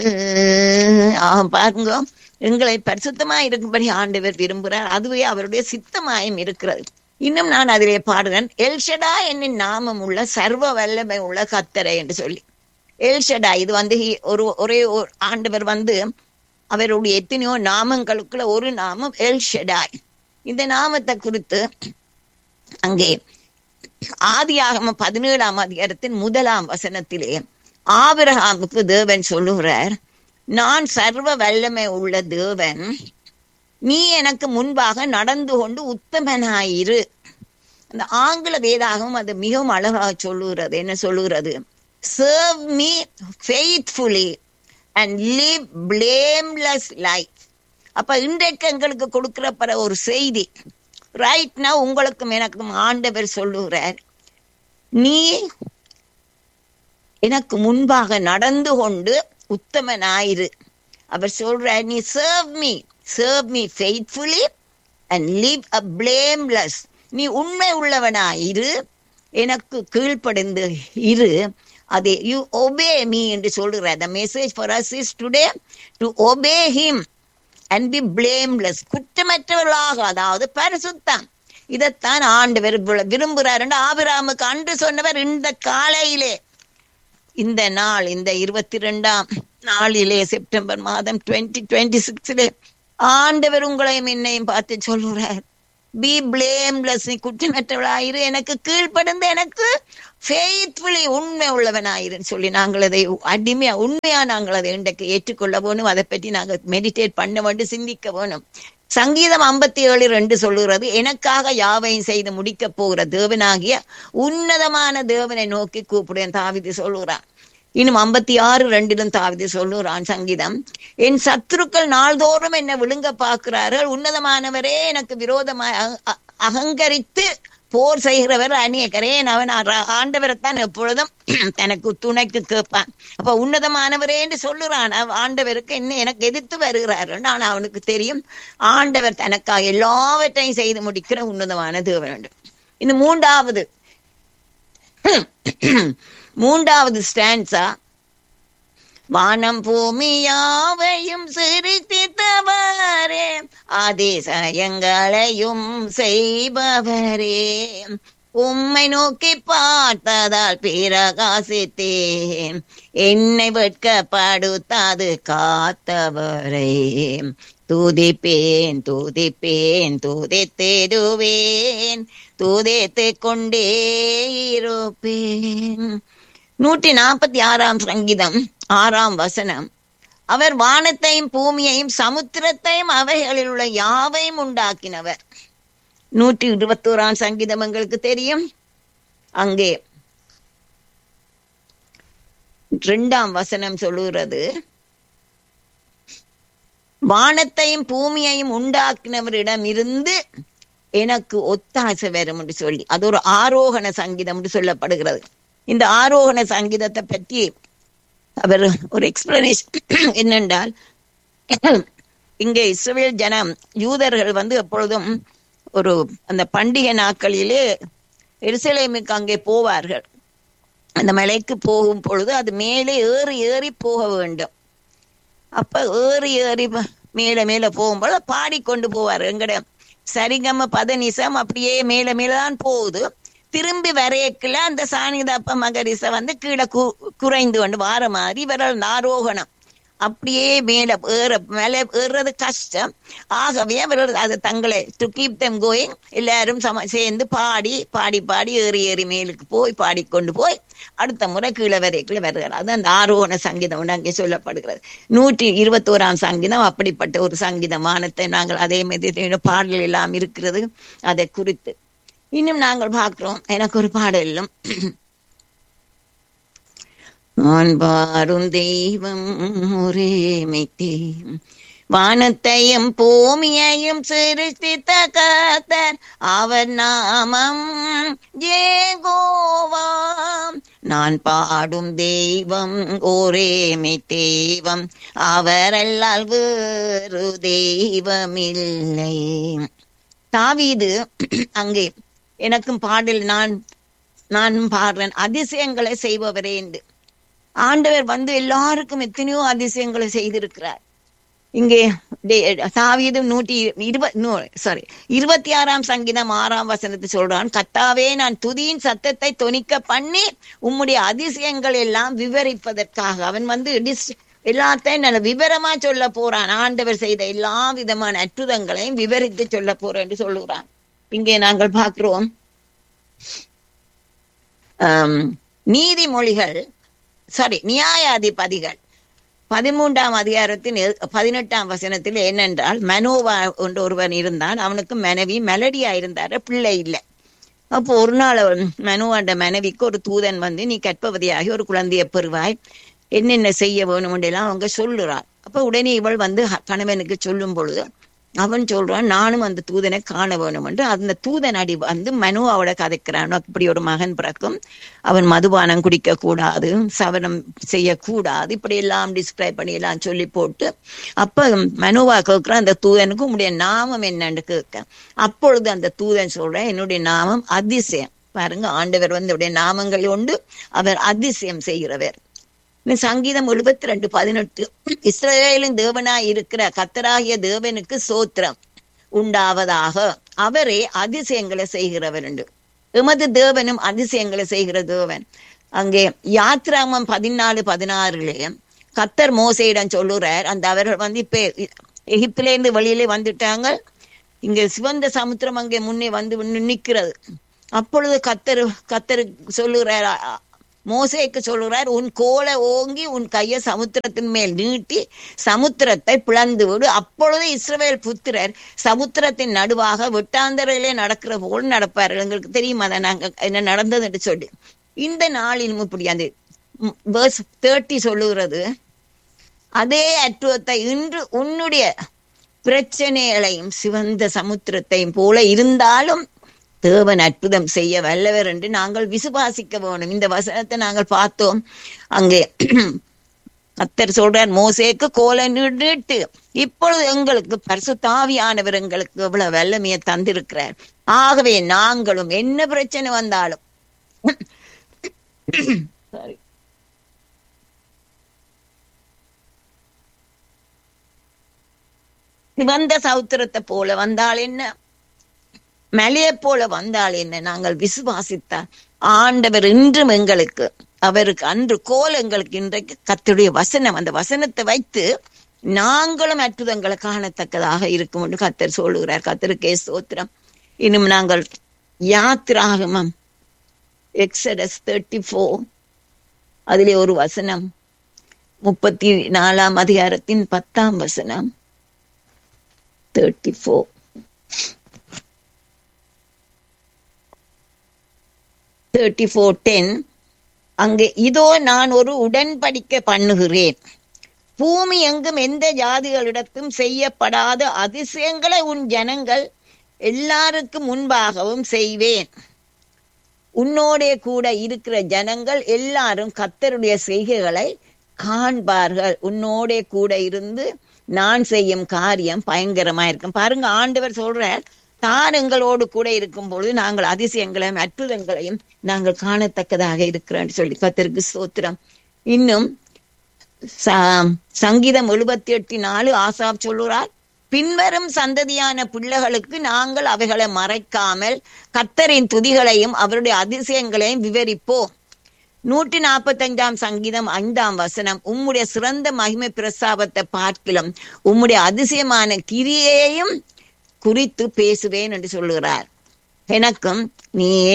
ஆஹ் பாருங்க எங்களை பரிசுத்தமா இருக்கும்படி ஆண்டவர் விரும்புகிறார் அதுவே அவருடைய சித்தமாயும் இருக்கிறது இன்னும் நான் அதிலே பாடுகிறேன் எல்ஷடா என்னும் நாமம் உள்ள சர்வ வல்லமை உள்ள கத்தரை என்று சொல்லி எல்ஷடா இது வந்து he- ஒரு ஒரே ஒரு ஆண்டவர் வந்து அவருடைய எத்தனையோ நாமங்களுக்குள்ள ஒரு நாமம் எல்ஷடாய் இந்த நாமத்தை குறித்து அங்கே ஆதியாகம பதினேழாம் அதிகாரத்தின் முதலாம் வசனத்திலே ஆபிரகாமுக்கு தேவன் சொல்லுகிறார் நான் சர்வ வல்லமை உள்ள தேவன் நீ எனக்கு முன்பாக நடந்து கொண்டு உத்தமனாயிரு அந்த ஆங்கில வேதாகம் அது மிகவும் அழகாக சொல்லுகிறது என்ன சொல்லுகிறது serve me faithfully and live blameless life அப்ப இன்றைக்கு எங்களுக்கு கொடுக்கிறப்பற ஒரு செய்தி ரைட்னா உங்களுக்கும் எனக்கும் ஆண்டவர் சொல்லுகிறார் நீ எனக்கு முன்பாக நடந்து கொண்டு உத்தமனாயிரு அவர் சொல்றார் நீ serve me serve me faithfully and live a blameless நீ உண்மை உள்ளவனாயிரு எனக்கு கீழ்ப்படிந்து இரு அது யூ ஒபே மீ என்று சொல்கிறார் the message for us is today to obey him and be blameless குற்றமற்றவர்களாக அதாவது பரிசுத்தம் இதைத்தான் ஆண்டவர் விரு- விரும்புகிறார் என்று ஆபிராமுக்கு அன்று சொன்னவர் இந்த காலையிலே இந்த நாள் இந்த இருபத்தி ரெண்டாம் நாளிலே செப்டம்பர் மாதம் டுவெண்ட்டி டுவெண்ட்டி சிக்ஸ்லே ஆண்டவர் உங்களையும் என்னையும் பார்த்து சொல்லுறார் பி பிளேம்லெஸ் நீ குற்றமற்றவளாயிரு எனக்கு கீழ்ப்படிந்து எனக்கு ஃபெய்த்ஃபுல்லி உண்மை உள்ளவனாயிருன்னு சொல்லி நாங்கள் அதை அடிமையா உண்மையா நாங்கள் அதை இன்றைக்கு ஏற்றுக்கொள்ள வேணும் அதை பற்றி நாங்கள் மெடிடேட் பண்ண வேண்டும் சிந்திக்க வேணும் சங்கீதம் ஐம்பத்தி ஏழு ரெண்டு சொல்லுகிறது எனக்காக யாவையும் செய்து முடிக்க போகிற தேவனாகிய உன்னதமான தேவனை நோக்கி கூப்பிடுவேன் தாவிது சொல்லுகிறான் இன்னும் ஐம்பத்தி ஆறு ரெண்டிலும் தாவிது சொல்லுகிறான் சங்கீதம் என் சத்துருக்கள் நாள்தோறும் என்னை விழுங்க பார்க்கிறார்கள் உன்னதமானவரே எனக்கு விரோதமாய் அக- அ- அகங்கரித்து போர் செய்கிறவர் அநேகரே அவன் ஆ- ஆண்டவரைத்தான் எப்பொழுதும் தனக்கு துணைக்கு கேட்பான் அப்ப உன்னதமானவரே என்று சொல்லுறான் அவ- ஆண்டவருக்கு என்ன எனக்கு எதிர்த்து வருகிறார்கள் நான் அவனுக்கு தெரியும் ஆண்டவர் தனக்காக எல்லாவற்றையும் செய்து முடிக்கிற உன்னதமான தேவன் உண்டு. இன்னும் மூன்றாவது மூன்றாவது ஸ்டான்ஸா வானம் பூமி யாவையும் சிரித்தித்தவரே அதிசயங்களையும் செய்பவரே உம்மை நோக்கி பார்த்ததால் பிரகாசித்தேன் என்னை வெட்கப்படுத்தாது காத்தவரே துதிப்பேன் துதிப்பேன் துதித்திடுவேன் துதித்து கொண்டே இருப்பேன் நூற்றி நாற்பத்தி ஆறாம் சங்கீதம் ஆறாம் வசனம் அவர் வானத்தையும் பூமியையும் சமுத்திரத்தையும் அவைகளில் உள்ள யாவையும் உண்டாக்கினவர் நூற்றி இருபத்தோராம் சங்கீதம் எங்களுக்கு தெரியும் அங்கே இரண்டாம் வசனம் சொல்லுகிறது வானத்தையும் பூமியையும் உண்டாக்கினவரிடம் இருந்து எனக்கு ஒத்தாசை வரும் என்று சொல்லி அது ஒரு ஆரோகண சங்கீதம் என்று சொல்லப்படுகிறது இந்த ஆரோகண சங்கீதத்தை பற்றி அவர் ஒரு எக்ஸ்பிளனேஷன் என்னென்றால் இங்கே இஸ்ரவேல் ஜனம் யூதர்கள் வந்து எப்பொழுதும் ஒரு அந்த பண்டிகை நாட்களிலே எருசலேமுக்கு அங்கே போவார்கள் அந்த மலைக்கு போகும் பொழுது அது மேலே ஏறி ஏறி போக வேண்டும் அப்ப ஏறி ஏறி ப- மேல மேல போகும்போது பாடிக்கொண்டு போவார் எங்கட சரிகம பதனிசம் அப்படியே மேல மேலதான் போகுது திரும்பி வரையக்குள்ள அந்த சாணிதப்ப மகரிச வந்து கீழே கு குறைந்து கொண்டு வார மாதிரி இவர்கள் ஆரோகணம் அப்படியே மேல ஏற மேல ஏறுறது கஷ்டம் ஆகவே அவர்கள் அது தங்களை டு கீப் them கோயிங் எல்லாரும் சம சேர்ந்து பாடி பாடி பாடி ஏறி ஏறி மேலுக்கு போய் பாடிக்கொண்டு போய் அடுத்த முறை கீழே வரைக்குள்ள வருகிறார் அது அந்த ஆரோகண சங்கீதம் ஒன்று அங்கே சொல்லப்படுகிறது நூற்றி இருபத்தோராம் சங்கீதம் அப்படிப்பட்ட ஒரு சங்கீதம் வானத்தை நாங்கள் அதே மாதிரி பாடல் எல்லாம் இருக்கிறது அதை குறித்து இன்னும் நாங்கள் பார்க்கிறோம் எனக்கு ஒரு பாடலும் நான் பாரும் தெய்வம் ஒரே மெய்த்தேன் வானத்தையும் பூமியையும் சிருஷ்டித்த கர்த்தர் அவர் நாமம் ஜேகோவாம் நான் பாடும் தெய்வம் ஒரே தெய்வம் அவரல்லால் வேறு தெய்வமில்லை தாவீது அங்கே எனக்கும் பாடல் நான் நானும் பாடுறேன் அதிசயங்களை செய்பவரே என்று ஆண்டவர் வந்து எல்லாருக்கும் எத்தனையோ அதிசயங்களை செய்திருக்கிறார் இங்கே தாவீதும் நூற்றி இருபது சாரி இருபத்தி ஆறாம் சங்கீதம் ஆறாம் வசனத்தை சொல்றான் கத்தாவே நான் துதியின் சத்தத்தை தொனிக்க பண்ணி உம்முடைய அதிசயங்கள் எல்லாம் விவரிப்பதற்காக அவன் வந்து எல்லாத்தையும் நல்ல விவரமா சொல்ல போறான் ஆண்டவர் செய்த எல்லா விதமான அற்புதங்களையும் விவரித்து சொல்ல போறேன் என்று சொல்லுகிறான் இங்கே நாங்கள் பார்க்கிறோம் நீதிமொழிகள் சாரி நியாயாதிபதிகள் பதிமூன்றாம் அதிகாரத்தின் பதினெட்டாம் வசனத்தில் என்னென்றால் மனோவா என்று ஒருவன் இருந்தான் அவனுக்கு மனைவி மெலடியா இருந்தாரு பிள்ளை இல்லை அப்போ ஒரு நாள் மனுவாண்ட மனைவிக்கு ஒரு தூதன் வந்து நீ கற்பவதியாகி ஒரு குழந்தைய பெறுவாய் என்னென்ன செய்ய வேணும் எல்லாம் அவங்க சொல்லுறாள் அப்ப உடனே இவள் வந்து கணவனுக்கு சொல்லும் பொழுது அவன் சொல்றான் நானும் அந்த தூதனை காண வேணும் என்று அந்த தூதன் அடி வந்து மனு அவளை கதைக்கிறான் அப்படி ஒரு மகன் பிறக்கும் அவன் மதுபானம் குடிக்க கூடாது சவனம் செய்யக்கூடாது இப்படி எல்லாம் டிஸ்கிரைப் பண்ணி எல்லாம் சொல்லி போட்டு அப்ப மனுவா கேட்கிறான் அந்த தூதனுக்கு உடைய நாமம் என்னன்னு கேட்க அப்பொழுது அந்த தூதன் சொல்றேன் என்னுடைய நாமம் அதிசயம் பாருங்க ஆண்டவர் வந்து உடைய நாமங்கள் உண்டு அவர் அதிசயம் செய்கிறவர் சங்கீதம் எழுபத்தி ரெண்டு பதினெட்டு இஸ்ரேலின் தேவனாய் இருக்கிற கத்தராகிய தேவனுக்கு சோத்திரம் உண்டாவதாக அவரே அதிசயங்களை செய்கிறவர் உண்டு எமது தேவனும் அதிசயங்களை செய்கிற தேவன் அங்கே யாத்ராமம் பதினாலு பதினாறுல கத்தர் மோசையிடம் சொல்லுறார் அந்த அவர்கள் வந்து இப்ப எகிப்தில இருந்து வெளியிலே வந்துட்டாங்க இங்க சிவந்த சமுத்திரம் அங்கே முன்னே வந்து நிக்கிறது அப்பொழுது கத்தர் கத்தர் சொல்லுறார் மோசைக்கு சொல்லுறார் உன் கோலை ஓங்கி உன் கையை சமுத்திரத்தின் மேல் நீட்டி சமுத்திரத்தை பிளந்து விடு அப்பொழுது இஸ்ரவேல் புத்திரர் சமுத்திரத்தின் நடுவாக வெட்டாந்தரையிலே நடக்கிற போல் நடப்பார்கள் எங்களுக்கு தெரியுமா அதை நாங்க என்ன நடந்தது என்று சொல்லி இந்த நாளில் இப்படி அந்த வேர்ஸ் தேர்ட்டி சொல்லுகிறது அதே அற்புதத்தை இன்று உன்னுடைய பிரச்சனைகளையும் சிவந்த சமுத்திரத்தையும் போல இருந்தாலும் தேவன் அற்புதம் செய்ய வல்லவர் என்று நாங்கள் விசுவாசிக்க வேணும் இந்த வசனத்தை நாங்கள் பார்த்தோம் அங்கே கத்தர் சொல்றார் மோசேக்கு கோலை நீட்டு இப்பொழுது எங்களுக்கு பரிசு தாவியானவர் எங்களுக்கு இவ்வளவு வல்லமையை தந்திருக்கிறார் ஆகவே நாங்களும் என்ன பிரச்சனை வந்தாலும் சிவந்த சௌத்திரத்தை போல வந்தால் என்ன மலையை போல வந்தால் என்ன நாங்கள் விசுவாசித்தார் ஆண்டவர் இன்றும் எங்களுக்கு அவருக்கு அன்று கோல் எங்களுக்கு இன்றைக்கு கத்துடைய வசனம் அந்த வசனத்தை வைத்து நாங்களும் அற்புதங்களை காணத்தக்கதாக இருக்கும் என்று கத்தர் சொல்லுகிறார் கத்தருக்கே சோத்திரம் இன்னும் நாங்கள் யாத்திராகமம் எக்ஸடஸ் தேர்ட்டி ஃபோர் அதிலே ஒரு வசனம் முப்பத்தி நாலாம் அதிகாரத்தின் பத்தாம் வசனம் thirty four thirty four ten அங்கே இதோ நான் ஒரு உடன்படிக்கை பண்ணுகிறேன் பூமி எங்கும் எந்த ஜாதிகளிடத்தும் செய்யப்படாத அதிசயங்களை உன் ஜனங்கள் எல்லாருக்கும் முன்பாகவும் செய்வேன் உன்னோடே கூட இருக்கிற ஜனங்கள் எல்லாரும் கத்தருடைய செய்கைகளை காண்பார்கள் உன்னோடே கூட இருந்து நான் செய்யும் காரியம் பயங்கரமா இருக்கும் பாருங்க ஆண்டவர் சொல்றார் தான் எங்களோடு கூட இருக்கும் பொழுது நாங்கள் அதிசயங்களையும் அற்புதங்களையும் நாங்கள் காணத்தக்கதாக இருக்கிறோம் சொல்லி கத்திற்கு சோத்திரம் இன்னும் சங்கீதம் எழுபத்தி எட்டு நாலு ஆசாப் சொல்லுறார் பின்வரும் சந்ததியான பிள்ளைகளுக்கு நாங்கள் அவைகளை மறைக்காமல் கத்தரின் துதிகளையும் அவருடைய அதிசயங்களையும் விவரிப்போம் நூற்றி நாற்பத்தி அஞ்சாம் சங்கீதம் ஐந்தாம் வசனம் உம்முடைய சிறந்த மகிமை பிரசாபத்தை பார்க்கிலும் உம்முடைய அதிசயமான கிரியையையும் குறித்து பேசுவேன் என்று சொல்லுகிறார் எனக்கும் நீ